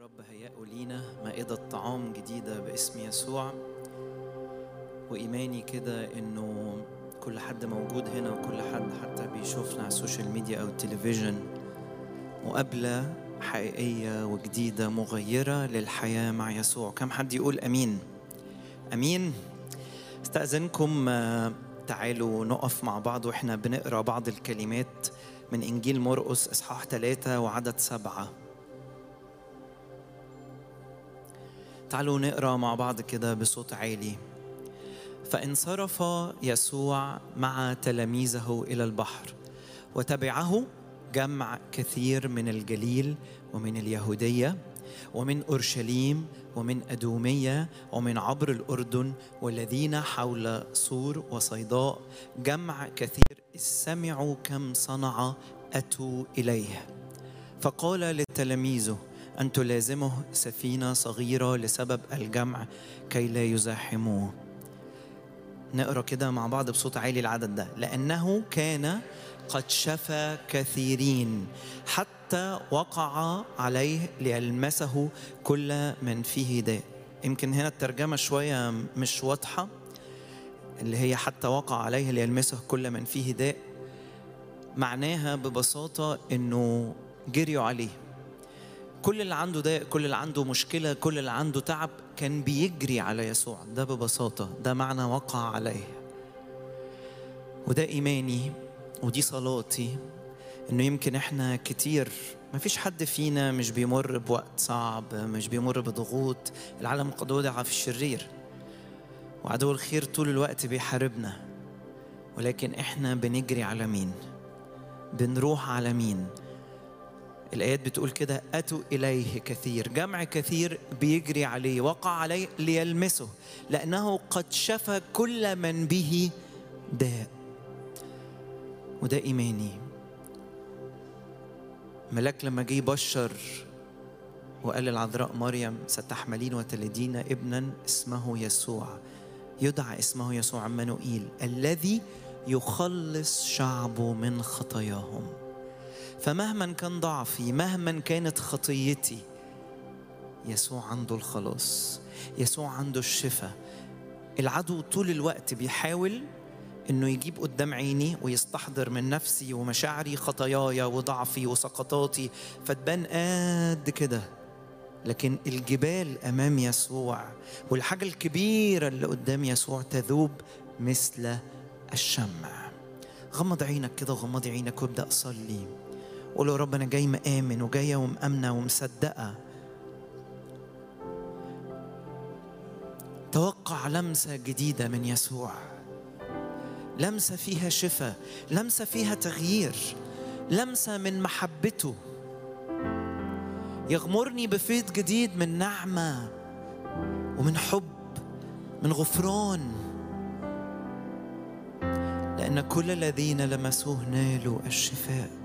الرب هيأوا لينا مائدة طعام جديدة باسم يسوع وإيماني كده إنه كل حد موجود هنا وكل حد حتى بيشوفنا على السوشيال ميديا أو التلفزيون مقابلة حقيقية وجديدة مغيرة للحياة مع يسوع كم حد يقول أمين أمين استأذنكم آه، تعالوا نقف مع بعض وإحنا بنقرأ بعض الكلمات من إنجيل مرقس إصحاح ثلاثة وعدد سبعة تعالوا نقرا مع بعض كده بصوت عالي فانصرف يسوع مع تلاميذه الى البحر وتبعه جمع كثير من الجليل ومن اليهوديه ومن اورشليم ومن ادوميه ومن عبر الاردن والذين حول سور وصيداء جمع كثير إذ سمعوا كم صنع اتوا اليه فقال لتلاميذه أن تلازمه سفينة صغيرة لسبب الجمع كي لا يزاحموه نقرا كده مع بعض بصوت عالي العدد ده لأنه كان قد شفى كثيرين حتى وقع عليه ليلمسه كل من فيه داء يمكن هنا الترجمة شوية مش واضحة اللي هي حتى وقع عليه ليلمسه كل من فيه داء معناها ببساطة إنه جريوا عليه كل اللي عنده ده كل اللي عنده مشكلة كل اللي عنده تعب كان بيجري على يسوع ده ببساطة ده معنى وقع عليه وده إيماني ودي صلاتي إنه يمكن إحنا كتير ما فيش حد فينا مش بيمر بوقت صعب مش بيمر بضغوط العالم قد وضع في الشرير وعدو الخير طول الوقت بيحاربنا ولكن إحنا بنجري على مين بنروح على مين الآيات بتقول كده أتوا إليه كثير جمع كثير بيجري عليه وقع عليه ليلمسه لأنه قد شفى كل من به داء وده إيماني ملاك لما جه يبشر وقال للعذراء مريم ستحملين وتلدين ابنا اسمه يسوع يدعى اسمه يسوع عمانوئيل الذي يخلص شعبه من خطاياهم فمهما كان ضعفي مهما كانت خطيتي يسوع عنده الخلاص يسوع عنده الشفاء العدو طول الوقت بيحاول انه يجيب قدام عيني ويستحضر من نفسي ومشاعري خطاياي وضعفي وسقطاتي فتبان قد كده لكن الجبال امام يسوع والحاجه الكبيره اللي قدام يسوع تذوب مثل الشمع غمض عينك كده وغمضي عينك وابدا اصلي قول له يا رب انا جاي مآمن وجايه ومأمنه ومصدقه توقع لمسه جديده من يسوع لمسه فيها شفاء لمسه فيها تغيير لمسه من محبته يغمرني بفيض جديد من نعمه ومن حب من غفران لأن كل الذين لمسوه نالوا الشفاء